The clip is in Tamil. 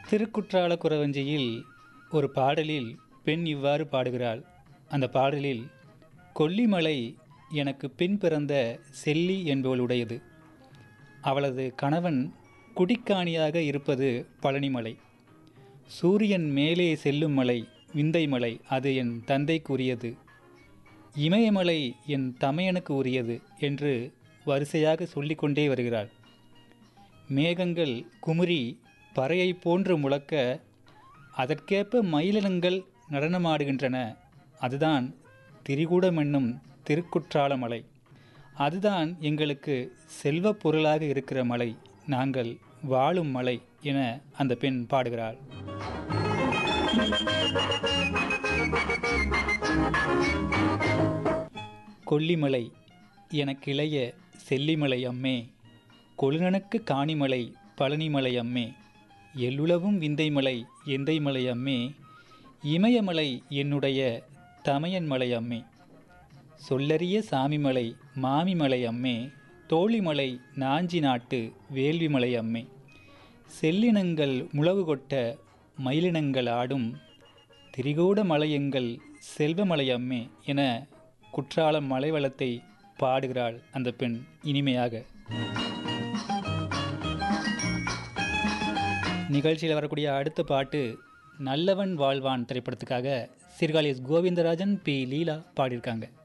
திருக்குற்றால குறவஞ்சியில் ஒரு பாடலில் பெண் இவ்வாறு பாடுகிறாள் அந்த பாடலில் கொல்லிமலை எனக்கு பின் பிறந்த செல்லி என்பவளுடையது அவளது கணவன் குடிக்காணியாக இருப்பது பழனிமலை சூரியன் மேலே செல்லும் மலை விந்தை மலை அது என் தந்தைக்கு உரியது இமயமலை என் தமையனுக்கு உரியது என்று வரிசையாக சொல்லிக்கொண்டே வருகிறாள் மேகங்கள் குமுறி பறையை போன்று முழக்க அதற்கேற்ப மயிலினங்கள் நடனமாடுகின்றன அதுதான் திரிகூடம் என்னும் திருக்குற்றால மலை அதுதான் எங்களுக்கு செல்வப் பொருளாக இருக்கிற மலை நாங்கள் வாழும் மலை என அந்த பெண் பாடுகிறாள் கொல்லிமலை எனக்கிளைய செல்லிமலை அம்மே கொழுநனுக்கு காணிமலை பழனிமலை அம்மே எல்லுளவும் விந்தைமலை எந்தைமலை அம்மே இமயமலை என்னுடைய தமையன்மலை அம்மே சொல்லறிய சாமிமலை மாமிமலை அம்மே தோழிமலை நாஞ்சி நாட்டு வேள்விமலை அம்மே செல்லினங்கள் முழவு கொட்ட மயிலினங்கள் ஆடும் திரிகூட மலையங்கள் செல்வமலை அம்மே என குற்றாலம் மலைவளத்தை பாடுகிறாள் அந்த பெண் இனிமையாக நிகழ்ச்சியில் வரக்கூடிய அடுத்த பாட்டு நல்லவன் வாழ்வான் திரைப்படத்துக்காக சீர்காழி எஸ் கோவிந்தராஜன் பி லீலா பாடியிருக்காங்க